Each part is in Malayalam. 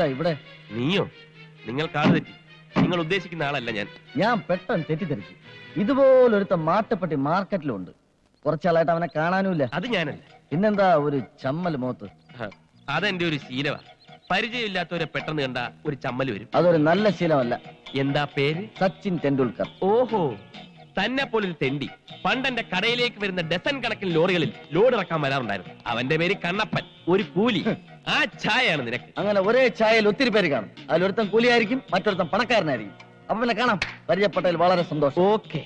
ഇവിടെ നീയോ നിങ്ങൾ കാട് തെറ്റി നിങ്ങൾ ഉദ്ദേശിക്കുന്ന ആളല്ല ഞാൻ ഞാൻ പെട്ടെന്ന് തെറ്റിദ്ധരിച്ചു ഇതുപോലൊരുത്ത മാട്ടുപ്പെട്ടി മാർക്കറ്റിലുണ്ട് കുറച്ചാളായിട്ട് അവനെ കാണാനുമില്ല അത് ഞാനല്ല പിന്നെന്താ ഒരു ചമ്മൽ മുഖത്ത് ഹ, അതെന്റെ ഒരു ശീലവാ പരിചയമില്ലാത്തവരെ പെട്ടെന്ന് കണ്ട ഒരു ചമ്മൽ വരും അതൊരു നല്ല ശീലമല്ല എന്താ പേര് സച്ചിൻ ടെണ്ടുൽക്കർ ഓഹോ തന്നെ പോലൊരു തെണ്ടി പണ്ട് എന്റെ കടയിലേക്ക് വരുന്ന ഡസൻ കണക്കിന് ലോറികളിൽ ലോഡ് ഇറക്കാൻ വരാറുണ്ടായിരുന്നു അവന്റെ പേര് കണ്ണപ്പൻ ഒരു കൂലി ആ ഛായയാണ് നിനക്ക് അങ്ങനെ ഒരേ ചായയിൽ ഒത്തിരി പേര് കാണും അതിലൊരുത്തൻ കൂലിയായിരിക്കും മറ്റൊരുത്തൻ പണക്കാരനായിരിക്കും അപ്പൊ പിന്നെ കാണാം പരിചയപ്പെട്ടതിൽ വളരെ സന്തോഷം ഓക്കെ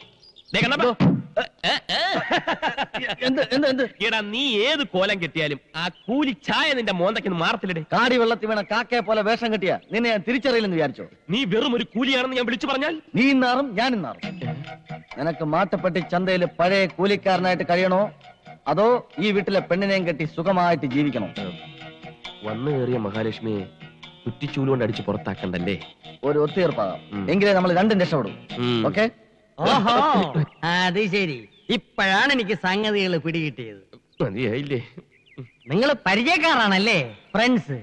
എന്ത് എന്ത് എന്ത് എടാ നീ ഏത് കോലം കെട്ടിയാലും ആ കൂലി ഛായ നിന്റെ മോന്തയ്ക്ക് മാറത്തില്ലടേ കാടി വെള്ളത്തിൽ വീണ കാക്കയെ പോലെ വേഷം കെട്ടിയ നിന്നെ ഞാൻ തിരിച്ചറിയില്ലെന്ന് വിചാരിച്ചോ നീ വെറും ഒരു കൂലിയാണെന്ന് ഞാൻ വിളിച്ചു പറഞ്ഞാൽ നീ ഇന്നാറും ഞാൻ ഇന്നാറും നിനക്ക് മാട്ടപ്പെട്ടി ചന്തയിൽ പഴയ കൂലിക്കാരനായിട്ട് കഴിയണോ അതോ ഈ വീട്ടിലെ പെണ്ണിനെയും കെട്ടി സുഖമായിട്ട് ജീവിക്കണോ വന്നു കയറിയ മഹാലക്ഷ്മിയെ കുറ്റിച്ചൂലുകൊണ്ട് അടിച്ച് പുറത്താക്കണ്ടല്ലേ ഒരു ഒത്തുതീർപ്പാകാം ഉം. എങ്കിലേ നമ്മൾ രണ്ടും രക്ഷപ്പെടും ഉം. ഓക്കെ ഓഹോ അത് ശരി ഇപ്പോഴാണ് എനിക്ക് സംഗതികൾ പിടികിട്ടിയത് മതിയായില്ലേ നിങ്ങൾ പരിചയക്കാരാണല്ലേ ഫ്രണ്ട്സ്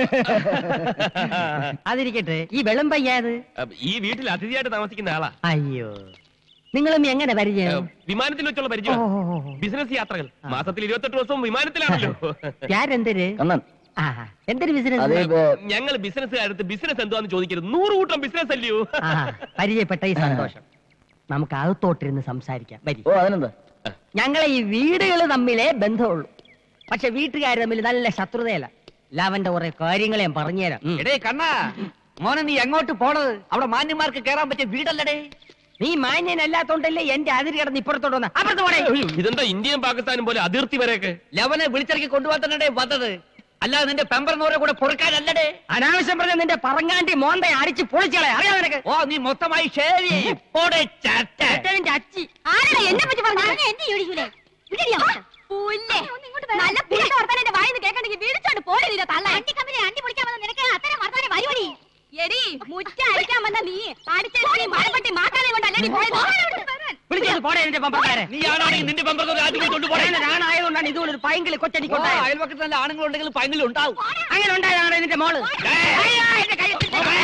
അതിരിക്കട്ടെ ഈ വെള്ളം പയ്യാത് അപ്പൊ ഈ വീട്ടിൽ അതിഥിയായിട്ട് താമസിക്കുന്ന ആളാ അയ്യോ നിങ്ങളും എങ്ങനെ പരിചയം വിമാനത്തിൽ വെച്ചുള്ള പരിചയം ബിസിനസ് യാത്രകൾ മാസത്തിൽ ഇരുപത്തെട്ട് ദിവസവും വിമാനത്തിലാണല്ലോ ഞാരെന്തര് കണ്ണൻ ആ എന്തൊരു അതേ ബിസിനസ് ഏ, ഞങ്ങൾ ബിസിനസ്സുകാരത്ത് ബിസിനസ് എന്തുവാന്ന് ചോദിക്കരുത് നൂറ് കൂട്ടം ബിസിനസ് അല്ലയോ ആ പരിചയപ്പെട്ട ഈ സന്തോഷം നമുക്ക് അകത്തോട്ടിരുന്ന് സംസാരിക്കാം വരി ഓ അതിനെന്താ ഞങ്ങളെ ഈ വീടുകൾ തമ്മിലേ ബന്ധമുള്ളൂ പക്ഷെ വീട്ടുകാർ തമ്മിൽ നല്ല ശത്രുതയല്ല ലാവന്റെ കുറെ കാര്യങ്ങൾ ഞാൻ പറഞ്ഞുതരാം ഉം. എടേ കണ്ണാ മോനെ നീ എങ്ങോട്ട് പോണത് അവിടെ മാന്യന്മാർക്ക് കേറാൻ പറ്റിയ വീടല്ലടേ നീ മാന്യനല്ലാത്തോണ്ടല്ലേ എന്റെ അതിര് കിടന്ന് ഇപ്പുറത്തോട്ട് വന്ന അപ്പുറത്ത് പോടേ ഇതെന്താ ഇന്ത്യയും പാകിസ്ഥാനും പോലെ അതിർത്തി വരെയൊക്കെ ലവനെ വിളിച്ചിറക്കി കൊണ്ടുപോകാൻ തന്നെ വന്നത് അല്ലാതെ നിന്റെ പെമ്പറന്നോരെ കൂടെ പൊറുക്കാനല്ലടേ അനാവശ്യം പറഞ്ഞ നിന്റെ പറങ്ങാണ്ടി മോന്തെ അടിച്ച് പൊളിച്ചളെ അറിയാം നിനക്ക് ഓ നീ മൊത്തമായി ഷേവ് ചെയ്യ്. പോടെ ചാറ്റ. നിന്റെ അച്ചി ആരാടാ എന്നെ പറ്റി പറഞ്ഞു എന്നെ ചോദിക്കൂലേ വിടടിയാ പുല്ലേ നല്ല പുല്ല് വർത്താനം എന്റെ വായിന്ന് കേൾക്കണ്ടെങ്കിൽ വിളിച്ചോണ്ട് പോരെ നിന്റെ തള്ള അണ്ടി കമ്പനി അണ്ടി പൊളിക്കാൻ വന്ന നിനക്ക് അത്തരം വർത്താനം വരുവടി എടി മുറ്റ അടിക്കാൻ വന്ന നീ അടിച്ചേരി മരപ്പെട്ടി മാക്കാതെ കൊണ്ടല്ലേ പോയത് വിളിച്ചത് പോടെ നിന്റെ പമ്പക്കാരെ നീ ആണാണെങ്കിൽ നിന്റെ പെമ്പറന്നോരെ ആദ്യം കൊണ്ടുപോടെ ഞാനായതുകൊണ്ടാണ് ഇതുപോലെ ഒരു പൈങ്കിളി ഓ, കൊച്ചടിക്കൊണ്ടായത് അയൽപക്കത്ത് നല്ല ആണുങ്ങളുണ്ടെങ്കിൽ പൈങ്കിലും ഉണ്ടാവും അങ്ങനെ ഉണ്ടായതാണ് നിന്റെ മോള് അയ്യോ, എന്റെ കൈ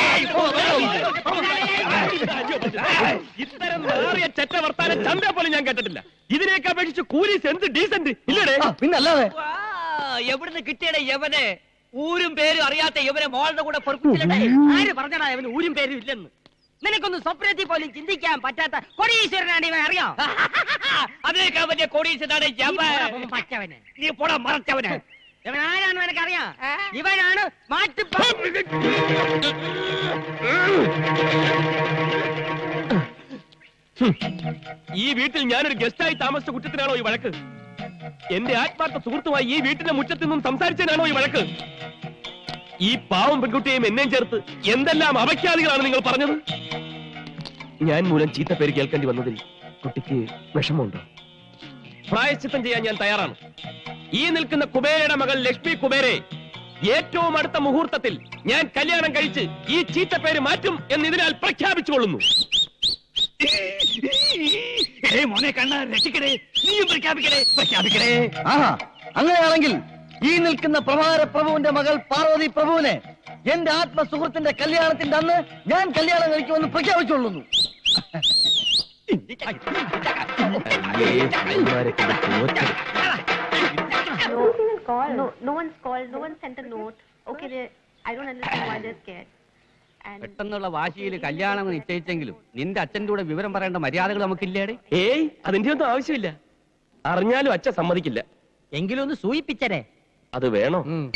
ഇത്തരം മാറിയ ചെറ്റ വർത്താനം ചന്ത പോലും ഞാൻ കേട്ടിട്ടില്ല ഇതിനേക്ക് അപേക്ഷിച്ച് കൂലീസ് എന്ത് ഡീസന്റ് ഇല്ലടേ ആ, പിന്നല്ലാതെ വാ, എവിടുന്ന് കിട്ടിയടേ യവനെ ഊരും പേരും അറിയാത്ത യവനെ മോളുടെ കൂടെ പൊറുപ്പിച്ചില്ലടേ ആര് പറഞ്ഞടാ അവന് ഊരും പേരും ഇല്ലെന്ന് നിനക്കൊന്നും സ്വപ്നത്തിൽ പോലും ചിന്തിക്കാൻ പറ്റാത്ത കൊടീശ്വരനാണ് ഇവൻ അറിയാം അതിനേക്കാൾ വലിയ കോടീശ്വരനാണ് ഈ യവൻ പോടാ, പച്ചവന് നീ പോടാ മറച്ചവന് ഇവൻ ആരാണെന്ന് എനിക്കറിയാം ഇവനാണ് മാറ്റി ഈ വീട്ടിൽ ഞാനൊരു ഗസ്റ്റായി താമസിച്ച കുറ്റത്തിനാണോ ഈ വഴക്ക് എന്റെ ആത്മാർത്ഥ സുഹൃത്തുമായി ഈ വീട്ടിന്റെ മുറ്റത്ത് നിന്നും സംസാരിച്ചതിനാണോ ഈ വഴക്ക് ഈ പാവം പെൺകുട്ടിയെയും എന്നെയും ചേർത്ത് എന്തെല്ലാം അപഖ്യാതികളാണ് നിങ്ങൾ പറഞ്ഞത് ഞാൻ മൂലം ചീത്ത പേര് കേൾക്കേണ്ടി വന്നതിൽ കുട്ടിക്ക് വിഷമമുണ്ടോ പ്രായശ്ചിത്തം ചെയ്യാൻ ഞാൻ തയ്യാറാണ് ഈ നിൽക്കുന്ന കുബേരയുടെ മകൾ ലക്ഷ്മി കുബേരെ ഏറ്റവും അടുത്ത മുഹൂർത്തത്തിൽ ഞാൻ കല്യാണം കഴിച്ച് ഈ ചീത്ത പേര് മാറ്റും എന്ന് ഇതിനാൽ പ്രഖ്യാപിച്ചുകൊള്ളുന്നു ഏയ് മോനെ കണ്ണ രക്ഷിക്കടേ നീയും പ്രഖ്യാപിക്കടേ പ്രഖ്യാപിക്കടേ ആഹാ അങ്ങനെയാണെങ്കിൽ ഈ നിൽക്കുന്ന പ്രഭാര പ്രഭുവിന്റെ മകൾ പാർവതി പ്രഭുവിനെ എന്റെ ആത്മസുഹൃത്തിന്റെ കല്യാണത്തിന്റെ അന്ന് ഞാൻ കല്യാണം കഴിക്കുമെന്ന് പ്രഖ്യാപിച്ചുകൊള്ളുന്നു അയ്യേ, ഇവന്മാരെ കൊണ്ട് തോറ്റത്. Nothing is called. No, no one's called. No one sent a note. Okay, they, I don't understand why they're scared. And പെട്ടെന്നുള്ള വാശിയിൽ കല്യാണം നിശ്ചയിച്ചെങ്കിലും നിന്റെ അച്ഛന്റെ കൂടെ വിവരം പറയേണ്ട മര്യാദകൾ നമുക്കില്ലേടെ ഏയ് അതിന്റെ ഒന്നും ആവശ്യമില്ല അറിഞ്ഞാലും അച്ഛൻ സമ്മതിക്കില്ല എങ്കിലും ഒന്ന് സൂയിപ്പിച്ചരേ അത് വേണോ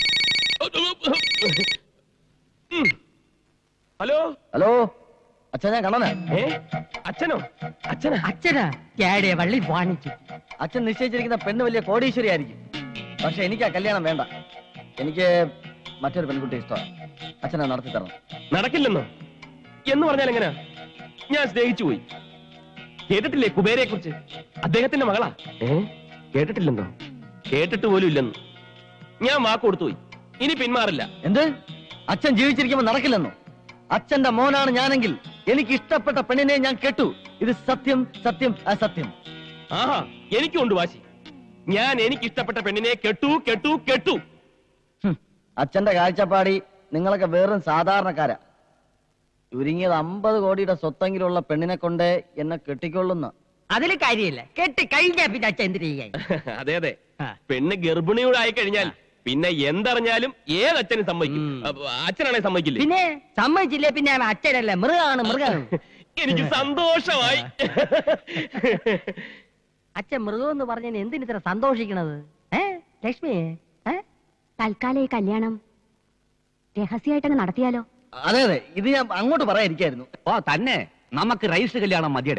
ഉം. ഹലോ ഹലോ അച്ഛാ ഞാൻ കണ്ണനാ ഏ അച്ഛനോ അച്ഛനാ അച്ഛനാ ജാടെ വള്ളി വാണിച്ചു അച്ഛൻ നിശ്ചയിച്ചിരിക്കുന്ന പെണ്ണ് വലിയ കോടീശ്വരി ആയിരിക്കും പക്ഷെ എനിക്ക് ആ കല്യാണം വേണ്ട എനിക്ക് മറ്റൊരു പെൺകുട്ടി ഇഷ്ടമാണ് അച്ഛനെ നടത്തി തരണം നടക്കില്ലെന്നോ എന്ന് പറഞ്ഞാൽ എങ്ങനെയാ ഞാൻ സ്നേഹിച്ചു പോയി കേട്ടിട്ടില്ലേ കുബേരയെ കുറിച്ച് അദ്ദേഹത്തിന്റെ മകളാ ഏ കേട്ടിട്ടില്ലെന്നോ കേട്ടിട്ട് പോലും ഇല്ലെന്ന് ഞാൻ വാക്ക് കൊടുത്തു പോയി ഇനി പിന്മാറില്ല എന്ത് അച്ഛൻ ജീവിച്ചിരിക്കുമ്പോ നടക്കില്ലെന്നോ അച്ഛന്റെ മോനാണ് ഞാനെങ്കിൽ എനിക്ക് ഇഷ്ടപ്പെട്ട പെണ്ണിനെ ഞാൻ കേട്ടു ഇത് സത്യം സത്യം അസത്യം ആഹാ എനിക്കുണ്ട് വാശി ഞാൻ എനിക്ക് ഇഷ്ടപ്പെട്ട പെണ്ണിനെ കെട്ടു കെട്ടു കെട്ടു ഹും, അച്ഛന്റെ കാഴ്ചപ്പാടി നിങ്ങളൊക്കെ വെറും സാധാരണക്കാരാ ചുരുങ്ങിയത് അമ്പത് കോടിയുടെ സ്വത്തെങ്കിലുള്ള പെണ്ണിനെ കൊണ്ട് എന്നെ കെട്ടിക്കൊള്ളുന്ന അതിൽ കാര്യമില്ല കെട്ടി കഴിഞ്ഞാ പിന്നെ അച്ഛൻ എന്തിനു ചെയ്യാൻ അതെ അതെ ആ. പെണ്ണ് ഗർഭിണിയോട് ആയി കഴിഞ്ഞാൽ പിന്നെ എന്തറിഞ്ഞാലും ഏതച്ഛനും സമ്മതിക്കും ഉം. അപ്പൊ അച്ഛനാണെ സമ്മതിക്കില്ലേ പിന്നെ സമ്മതിച്ചില്ലേ പിന്നെ അവൻ അച്ഛനല്ല മൃഗമാണ് മൃഗം എനിക്ക് സന്തോഷമായി അച്ഛൻ മൃഗം എന്ന് പറഞ്ഞതിന് എന്തിന് ഇത്ര സന്തോഷിക്കണത് ഏ ലക്ഷ്മി ഏ തൽക്കാലം ഈ കല്യാണം രഹസ്യമായിട്ടങ്ങ് നടത്തിയാലോ അതെ അതെ ഇത് ഞാൻ അങ്ങോട്ട് പറയാതിരിക്കായിരുന്നു ഓ തന്നെ നമുക്ക് റൈസ് കല്യാണം മതിയടേ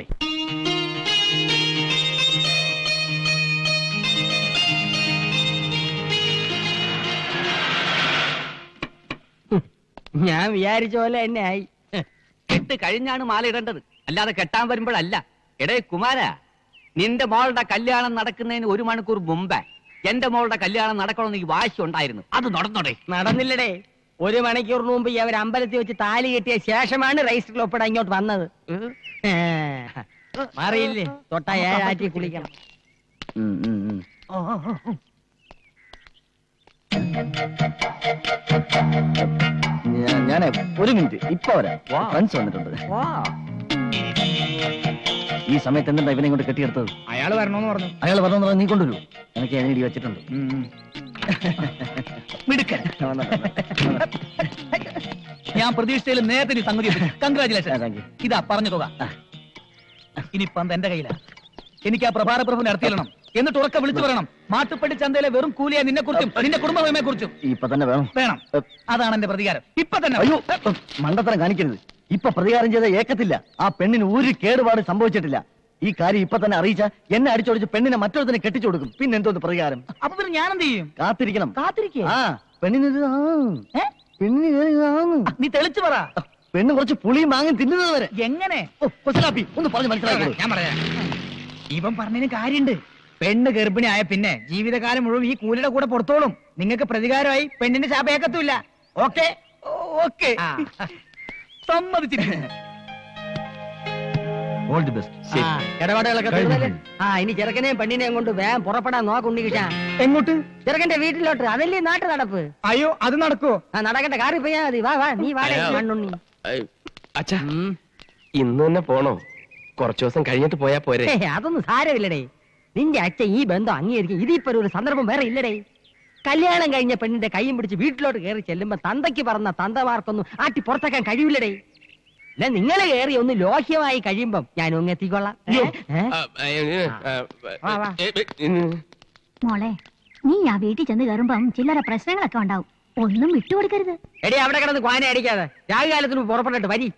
ഞാൻ വിചാരിച്ച പോലെ തന്നെ ആയി കെട്ട് കഴിഞ്ഞാണ് മാല ഇടേണ്ടത് അല്ലാതെ കെട്ടാൻ വരുമ്പോഴല്ല എടേ കുമാര നിന്റെ മോളുടെ കല്യാണം നടക്കുന്നതിന് ഒരു മണിക്കൂർ മുമ്പേ എന്റെ മോളുടെ കല്യാണം നടക്കണമെന്ന് ഈ വാശി ഉണ്ടായിരുന്നു അത് നടന്നോടെ നടന്നില്ലടേ ഒരു മണിക്കൂറിന് മുമ്പ് ഈ അവർ അമ്പലത്തിൽ വെച്ച് താലി കെട്ടിയ ശേഷമാണ് രജിസ്റ്ററിൽ ഒപ്പിടാൻ ഇങ്ങോട്ട് വന്നത് ഏ, മാറിയില്ലേ തൊട്ട ഏഴാറ്റി കുളിക്കണം ഉം, ഉം, ഉം. ഞാൻ- ഞാനേ ഒരു മിനിറ്റ് ഇപ്പൊ വരാം വാ. ഫ്രണ്ട്സ് വന്നിട്ടുണ്ട് ഈ സമയത്ത് എന്താ ഇവനെ കൊണ്ട് കെട്ടിയെടുത്തത് അയാൾ വരണോന്ന് പറഞ്ഞു അയാൾ പറഞ്ഞു നീ കൊണ്ടുവരൂ എനിക്ക് ഞാൻ ഇടി വെച്ചിട്ടുണ്ട് മിടുക്കൻ വന്നോ, വന്നോ. ഞാൻ പ്രതീക്ഷിച്ചതിൽ നേരത്തെ നീ സംഗതി കൺഗ്രാചുലേഷൻ ആ, thank you. ഇതാ പറഞ്ഞു തുക ഇനി പന്ത് എന്റെ കയ്യിലാ എനിക്ക് ആ പ്രഭാര പ്രഭു നടത്തിയിടണം എന്നിട്ട് ഉറക്കെ വിളിച്ചു പറയണം മാട്ടുപ്പെട്ടി ചന്തയിലെ വെറും കൂലിയെ നിന്നെ കുറിച്ചും നിന്റെ കുടുംബമയെ കുറിച്ചും ഇപ്പൊ തന്നെ വേണം വേണം അതാണ് എന്റെ പ്രതികാരം ഇപ്പൊ തന്നെ അയ്യോ മണ്ടത്തരം കാണിക്കരുത് ഇപ്പൊ പ്രതികാരം ചെയ്ത ഏക്കത്തില്ല ആ പെണ്ണിന് ഒരു കേടുപാട് സംഭവിച്ചിട്ടില്ല ഈ കാര്യം ഇപ്പൊ തന്നെ അറിയിച്ച എന്നെ അടിച്ചോടിച്ച് പെണ്ണിനെ മറ്റൊരുത്തിനെ കെട്ടിച്ചു കൊടുക്കും പിന്നെ എന്തോന്ന് പ്രതികാരം അപ്പൊ പിന്നെ ഞാൻ എന്ത് ചെയ്യും കാത്തിരിക്കണം കാത്തിരിക്കേ ആ പെണ്ണിന് ഒരു ആ. ഏ? പെണ്ണിന് ഒരു ആന്ന്. നീ തെളിച്ചു പറ പെണ്ണ് കുറച്ച് പുളിയും മാങ്ങും തിന്നുന്നത് വരെ എങ്ങനെ ഓ, കൊച്ചിലാപ്പി, ഒന്ന് പറഞ്ഞു മനസ്സിലാക്കി ഞാൻ പറയാം ഇവൻ പറഞ്ഞതിന് കാര്യണ്ട് പെണ്ണ് ഗർഭിണി ആയ പിന്നെ ജീവിതകാലം മുഴുവൻ ഈ കൂലിയുടെ കൂടെ പുറത്തോളും നിങ്ങൾക്ക് പ്രതികാരമായി പെണ്ണിന്റെ ശാപേക്കത്തുമില്ല ഓക്കെ ഓക്കെ സമ്മതിച്ചിരിക്കുന്നു ഓൾ ദി ബെസ്റ്റ് ആ, ഇടപാടുകളൊക്കെ തീർന്നല്ലേ? ആ ഇനി ചെറുക്കനെയും പെണ്ണിനെയും കൊണ്ട് വേഗം പുറപ്പെടാൻ നോക്കുണ്ടി കിട്ടാ എങ്ങോട്ട് ചെറുക്കന്റെ വീട്ടിലോട്ട് അതല്ലേ നാട്ടു നടപ്പ് അയ്യോ അത് നടക്കോ ആ നടക്കണ്ട കാറി പോയാ മതി വാ വാ നീ വാടേ അയ്യോ. മണ്ണുണ്ണി ഐ, അച്ഛാ ഉം. ഇന്ന് തന്നെ പോണോ കുറച്ചു ദിവസം കഴിഞ്ഞിട്ട് പോയാ പോരെ ഏയ്, അതൊന്നും സാരമില്ലടേ നിന്റെ അച്ഛൻ ഈ ബന്ധം അംഗീകരിക്കും ഇതിപ്പോ ഒരു സന്ദർഭം വേറെ ഇല്ലടേ കല്യാണം കഴിഞ്ഞ പെണ്ണിന്റെ കൈയും പിടിച്ച് വീട്ടിലോട്ട് കയറി ചെല്ലുമ്പോ തന്തയ്ക്ക് പറഞ്ഞ തന്തമാർക്കൊന്നും ആട്ടി പുറത്താക്കാൻ കഴിയില്ലടേ അല്ല നിങ്ങൾ കയറി ഒന്ന് ലോഹ്യമായി കഴിയുമ്പം ഞാൻ ഒന്ന് എത്തിക്കൊള്ളാം ഏ? ഏ? ആ, ഏ, ഏ, ആ, വാ, വാ. ഏ, ഏ, ഉം. മോളെ നീ ആ വീട്ടിൽ ചെന്ന് കയറുമ്പം ചില്ലറ പ്രശ്നങ്ങളൊക്കെ ഉണ്ടാവും ഒന്നും വിട്ടുകൊടുക്കരുത് എടി അവിടെ കിടന്ന് ക്വാന അടിക്കാതെ രാഗകാലത്തിന് പുറപ്പെട്ടിട്ട് വരി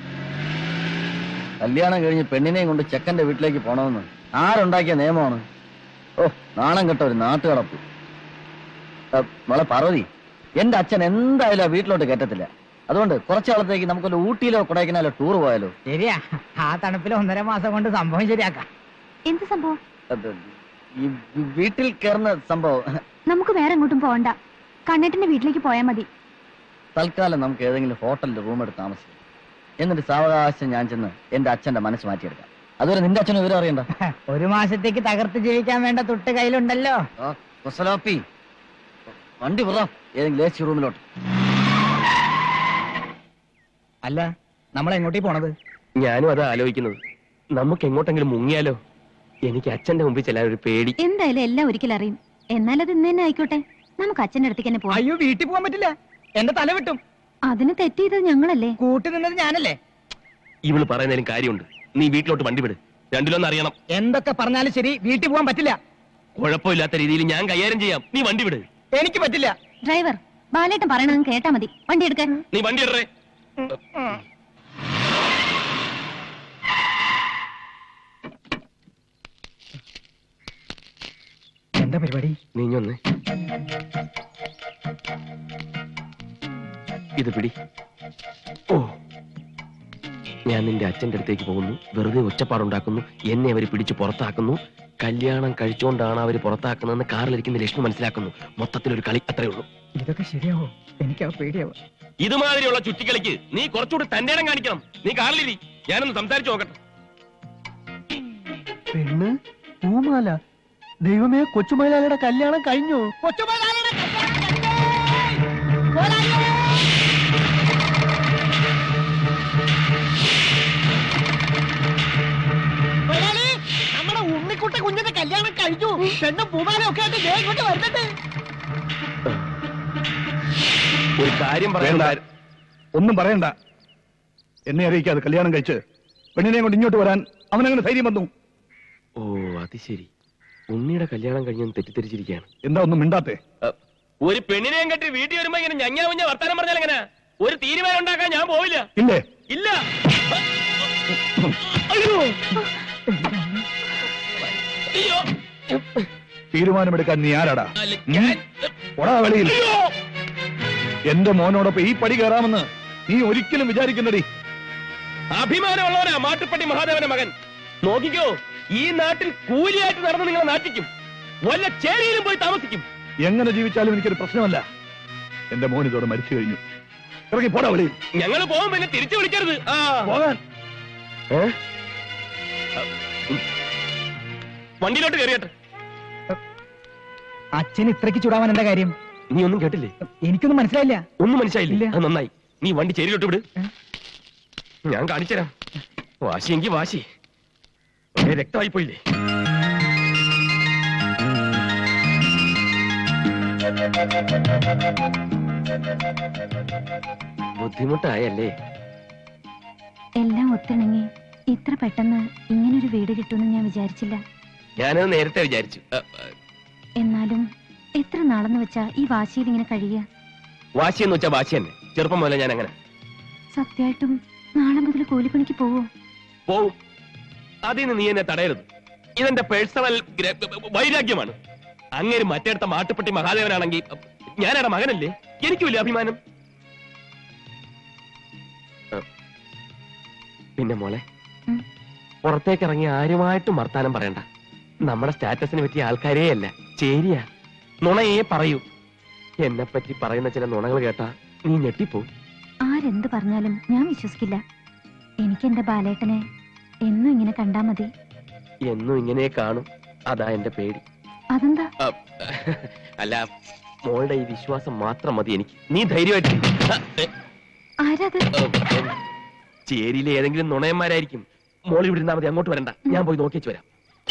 കല്യാണം കഴിഞ്ഞ് പെണ്ണിനെയും കൊണ്ട് ചെക്കന്റെ വീട്ടിലേക്ക് പോണമെന്ന് ആരുണ്ടാക്കിയ നിയമമാണ് ഓ നാണം കെട്ട ഒരു നാട്ടുകടപ്പ് ആ, മോളെ പാർവതി എന്റെ അച്ഛൻ എന്തായാലും ആ വീട്ടിലോട്ട് കയറ്റത്തില്ല അതുകൊണ്ട് കുറച്ചു കാലത്തേക്ക് നമുക്കൊരു ഊട്ടിയിലോ കൊടൈക്കനാലോ ടൂർ പോയാലോ ശരിയാ ആ തണുപ്പിൽ ഒന്നര മാസം കൊണ്ട് സംഭവം ശരിയാക്കാം എന്ത് സംഭവം അത് ഈ വി- വീട്ടിൽ കയറുന്ന സംഭവം നമുക്ക് വേറെ എങ്ങോട്ടും പോകണ്ട കണ്ണേട്ടന്റെ വീട്ടിലേക്ക് പോയാൽ മതി തൽക്കാലം നമുക്ക് ഏതെങ്കിലും ഹോട്ടലിൽ റൂം എടുത്ത് താമസിക്കാം എന്നിട്ട് സാവകാശം ഞാൻ ചെന്ന് എന്റെ അച്ഛന്റെ മനസ്സ് മാറ്റിയെടുക്കാം അതുവരെ നിന്റെ അച്ഛനും വിവരം അറിയണ്ട ഒരു മാസത്തേക്ക് തകർത്ത് ജീവിക്കാൻ വേണ്ട തൊട്ട് കയ്യിലുണ്ടല്ലോ ആ, കൊസലാപ്പി വണ്ടി വിടാം ഏതെങ്കിലും എ സി റൂമിലോട്ട് അല്ല നമ്മൾ എങ്ങോട്ടേ പോണത് ഞാനും അതാ ആലോചിക്കുന്നത് നമുക്ക് എങ്ങോട്ടെങ്കിലും മുങ്ങിയാലോ എനിക്ക് അച്ഛന്റെ മുമ്പിൽ ചെല്ലാൻ ഒരു പേടി എന്തായാലും എല്ലാം ഒരിക്കലും അറിയും എന്നാൽ അത് ഇന്ന് തന്നെ ആയിക്കോട്ടെ നമുക്ക് അച്ഛന്റെ അടുത്തേക്ക് തന്നെ പോവാം അയ്യോ വീട്ടിൽ പോകാൻ പറ്റില്ല എന്റെ തല വിട്ടും അതിന് തെറ്റ് ചെയ്തത് ഞങ്ങളല്ലേ കൂട്ടി നിന്നത് ഞാനല്ലേ ഇവള് പറയുന്നതിലും കാര്യമുണ്ട് നീ വീട്ടിലോട്ട് വണ്ടി വിട് രണ്ടിലൊന്നും അറിയണം എന്തൊക്കെ പറഞ്ഞാലും ശരി വീട്ടിൽ പോകാൻ പറ്റില്ല കുഴപ്പമില്ലാത്ത രീതിയിൽ ഞാൻ കൈകാര്യം ചെയ്യാം നീ വണ്ടി വിട് എനിക്ക് പറ്റില്ല ഡ്രൈവർ ബാലേട്ടൻ പറയണത് കേട്ടാ മതി വണ്ടി എടുക്കാൻ നീ വണ്ടി ഇടറേ എന്താ പരിപാടി നീ ഒന്ന് ഇത് പിടി ഓ ഞാൻ നിന്റെ അച്ഛന്റെ അടുത്തേക്ക് പോകുന്നു വെറുതെ ഒച്ചപ്പാടുണ്ടാക്കുന്നു എന്നെ അവർ പിടിച്ച് പുറത്താക്കുന്നു കല്യാണം കഴിച്ചുകൊണ്ടാണ് അവർ പുറത്താക്കുന്നതെന്ന് കാറിലിരിക്കുന്ന ലക്ഷ്മി മനസ്സിലാക്കുന്നു മൊത്തത്തിലൊരു കളി അത്രേ ഉള്ളൂ ഇതൊക്കെ ശരിയാവോ എനിക്ക് ആ പേടിയാവോ ഇതുമാതിരിയുള്ള ചുറ്റിക്കളിക്ക് നീ കുറച്ചുകൂടി തന്റെ ഇടം കാണിക്കണം നീ കാറിലിരി ഞാനൊന്ന് സംസാരിച്ചു നോക്കട്ടെ പെണ്ണ് പൂമാല ദൈവമേ കൊച്ചുമലയാളിയുടെ കല്യാണം കഴിഞ്ഞു കൊച്ചുമോളാണ് പേരക്കുട്ടി കുഞ്ഞിന്റെ കല്യാണം കഴിഞ്ഞു പെണ്ണും പൂമാലും ഒക്കെ ആയിട്ട് ദേ ഇങ്ങോട്ട് വരുന്നുണ്ട് ഒരു കാര്യം വേണ്ട പറയാൻ ഒന്നും പറയണ്ട എന്നെ അറിയിക്കാതെ കല്യാണം കഴിച്ച് പെണ്ണിനെ കൊണ്ട് ഇങ്ങോട്ട് വരാൻ അവനങ്ങനെ ധൈര്യം വന്നു ഓ അത് ശരി ഉണ്ണിയുടെ കല്യാണം കഴിഞ്ഞെന്ന് തെറ്റിദ്ധരിച്ചിരിക്കുകയാണ് എന്താ ഒന്നും മിണ്ടാത്തെ അ, ഒരു പെണ്ണിനെയും കെട്ടി വീട്ടിൽ വരുമ്പോ ഇങ്ങനെ ഞഞ്ഞാ മുഞ്ഞ വർത്താനം പറഞ്ഞാൽ എങ്ങനെ ഒരു തീരുമാനം ഉണ്ടാക്കാൻ ഞാൻ പോവില്ല ഇല്ലേ ഇല്ല അയ്യോ അയ്യോ തീരുമാനമെടുക്കാൻ നീ ആരാടാ അല്ല, ഉം? ഞാൻ- ഒടാ വെളിയിൽ എന്റെ മോനോടൊപ്പം ഈ പടി കയറാമെന്ന് നീ ഒരിക്കലും വിചാരിക്കുന്നടി അഭിമാനമുള്ളവനാ മാട്ടുപ്പട്ടി മഹാദേവന്റെ മകൻ നോക്കിക്കോ ഈ നാട്ടിൽ കൂലിയായിട്ട് നടന്ന് നിങ്ങളെ നാട്ടിക്കും വല്ല ചേരിയിലും പോയി താമസിക്കും എങ്ങനെ ജീവിച്ചാലും എനിക്കൊരു പ്രശ്നമല്ല എന്റെ മോൻ ഇതോടെ മരിച്ചു കഴിഞ്ഞു ഇറങ്ങി പോടാ വെളിയിൽ ഞങ്ങൾ പോകും പിന്നെ തിരിച്ചു വിളിക്കരുത് ആ പോകാൻ വണ്ടിയിലോട്ട് കയറിയട്ടെ അച്ഛൻ ഇത്രയ്ക്ക് ചൂടാവാൻ എന്താ കാര്യം നീ ഒന്നും കേട്ടില്ലേ എനിക്കൊന്നും മനസ്സിലായില്ല ഒന്നും മനസ്സിലായില്ലേ ഇല്ല. അത് നന്നായി നീ വണ്ടി ചേരിയിലോട്ട് വിട് ഞാൻ കാണിച്ചുതരാം വാശിയെങ്കി വാശി ഒരേ രക്തമായി പോയില്ലേ ബുദ്ധിമുട്ടായല്ലേ എല്ലാം ഒത്തിണങ്ങി ഇത്ര പെട്ടെന്ന് ഇങ്ങനൊരു വീട് കിട്ടുമെന്ന് ഞാൻ വിചാരിച്ചില്ല ഞാനത് നേരത്തെ വിചാരിച്ചു അ, അ, എന്നാലും എത്ര നാളെന്ന് വെച്ചാ ഈ വാശിയിൽ ഇങ്ങനെ കഴിയുക വാശി എന്ന് വെച്ചാ വാശി തന്നെ ചെറുപ്പം മുതലേ ഞാൻ അങ്ങനെ സത്യമായിട്ടും നാളെ മുതൽ കൂലിപ്പണിക്ക് പോവോ പോവും അതിന് നീ എന്നെ തടയരുത് ഇതെന്റെ പേഴ്സണൽ വൈരാഗ്യമാണ് അങ്ങേര് മറ്റേടത്ത മാട്ടുപ്പെട്ടി മഹാദേവനാണെങ്കിൽ ഞാനവിടെ മകനല്ലേ എനിക്കുമില്ല അഭിമാനം ആ. പിന്നെ മോളെ ഉം. പുറത്തേക്ക് ഇറങ്ങി ആരുമായിട്ടും വർത്താനം പറയണ്ട നമ്മുടെ സ്റ്റാറ്റസിന് പറ്റിയ ആൾക്കാരേ അല്ല ചേരിയാ നുണയേ പറയൂ എന്നെ പറ്റി പറയുന്ന ചില നുണകൾ കേട്ടാ നീ ഞെട്ടിപ്പോ ആരെന്ത് പറഞ്ഞാലും ഞാൻ വിശ്വസിക്കില്ല എനിക്ക് എന്റെ ബാലേട്ടനെ എന്നും ഇങ്ങനെ കണ്ടാ മതി എന്നും ഇങ്ങനെ കാണും അതാ എന്റെ പേടി അതെന്താ ആ, അല്ല മോളുടെ ഈ വിശ്വാസം മാത്രം മതി എനിക്ക് നീ ധൈര്യമായിട്ട് ആ, എ, ആരാത് ഏ, എ, ചേരിയിലെ ഏതെങ്കിലും നുണയന്മാരായിരിക്കും മോൾ ഇവിടെ ഇരുന്നാ മതി അങ്ങോട്ട് വരണ്ട ഞാൻ പോയി നോക്കിച്ചു വരാം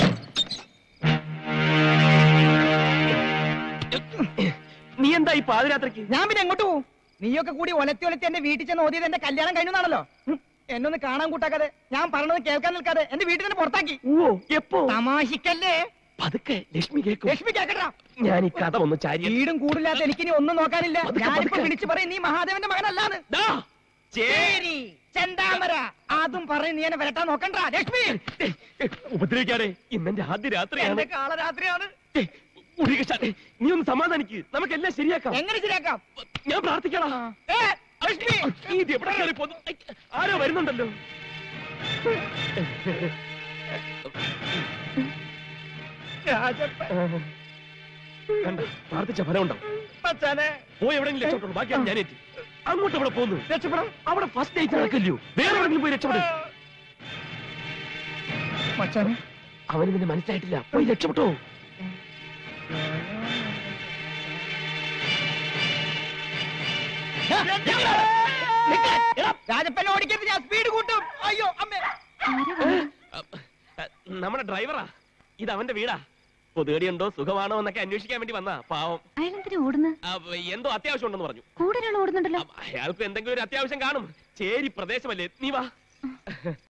നീ എന്താ ഈ പാതിരാത്രിക്ക് ഞാൻ പിന്നെ എങ്ങോട്ട് പോവും നീയൊക്കെ കൂടി ഒലത്തി ഒലത്തി എന്റെ വീട്ടിൽ ചെന്ന് ഓതിയത് എന്റെ കല്യാണം കഴിഞ്ഞാണല്ലോ എന്നൊന്ന് കാണാൻ കൂട്ടാക്കാതെ ഞാൻ പറഞ്ഞത് കേൾക്കാൻ നിൽക്കാതെ എന്റെ വീട്ടിൽ തന്നെ പുറത്താക്കി ഓ എപ്പോ തമാശിക്കല്ലേ പതുക്കെ ലക്ഷ്മി കേൾക്കും ലക്ഷ്മി കേക്കട്ടാ ഞാൻ ഈ കഥ ഒന്ന് ചാരി വീടും കൂടില്ലാത്ത എനിക്കിനി ഒന്നും നോക്കാനില്ല പതുക്കെ, ഞാനിപ്പോ പതുക്കെ. വിളിച്ചു പറയും നീ മഹാദേവന്റെ മകനല്ലാന്ന് ദാ, ചേ- ചേരി ചെന്താമര അതും പറയും നീ എന്നെ വരട്ടാൻ നോക്കണ്ട ലക്ഷ്മി ഉപദ്രവിക്കാതെ ഇന്നെന്റെ ആദ്യ രാത്രിയാണ് എന്റെ കാളരാത്രിയാണ് ഏയ്, മുരുകേശാ, നീ ഒന്ന് സമാധാനിക്ക് നമുക്കെല്ലാം ശരിയാക്കാം എങ്ങനെ ശരിയാക്കാം ഞാൻ പ്രാർത്ഥിക്കണം ഏ, ലക്ഷ്മി നീ ഇത് എവിടെ കയറി പോന്നു ഐ, ആരോ വരുന്നുണ്ടല്ലോ രാജപ്പൻ കണ്ട പ്രാർത്ഥിച്ച ഫലം ഉണ്ടാവും മച്ചാനെ പോയി എവിടെയെങ്കിലും രക്ഷപ്പെട്ടു ബാക്കി ഞാൻ ഏറ്റു അങ്ങോട്ട് അവിടെ പോന്നു രക്ഷപ്പെടാം അവിടെ ഫസ്റ്റ് നൈറ്റ് നടക്കല്ലോ വേറെ എവിടെയെങ്കിലും പോയി രക്ഷപ്പെടും മച്ചാനെ അവന് നിന്നെ മനസ്സിലായിട്ടില്ല പോയി രക്ഷപ്പെട്ടോ രാജപ്പൻ ഓടിക്കരുത് ഞാൻ സ്പീഡ് കൂട്ടും അയ്യോ അമ്മേ ആരാ വന്നേ? നമ്മുടെ ഡ്രൈവറാ ഇത് അവന്റെ വീടാ പൊതുകടിയുണ്ടോ സുഖമാണോ എന്നൊക്കെ അന്വേഷിക്കാൻ വേണ്ടി വന്നാ പാവം അയാളെന്തിനാ ഓടുന്നു ആ, എന്തോ അത്യാവശ്യം ഉണ്ടെന്ന് പറഞ്ഞു കൂടുതലുള്ള ഓടുന്നുണ്ടല്ലോ അയാൾക്ക് എന്തെങ്കിലും ഒരു അത്യാവശ്യം കാണും ചേരി പ്രദേശമല്ലേ നീ വാ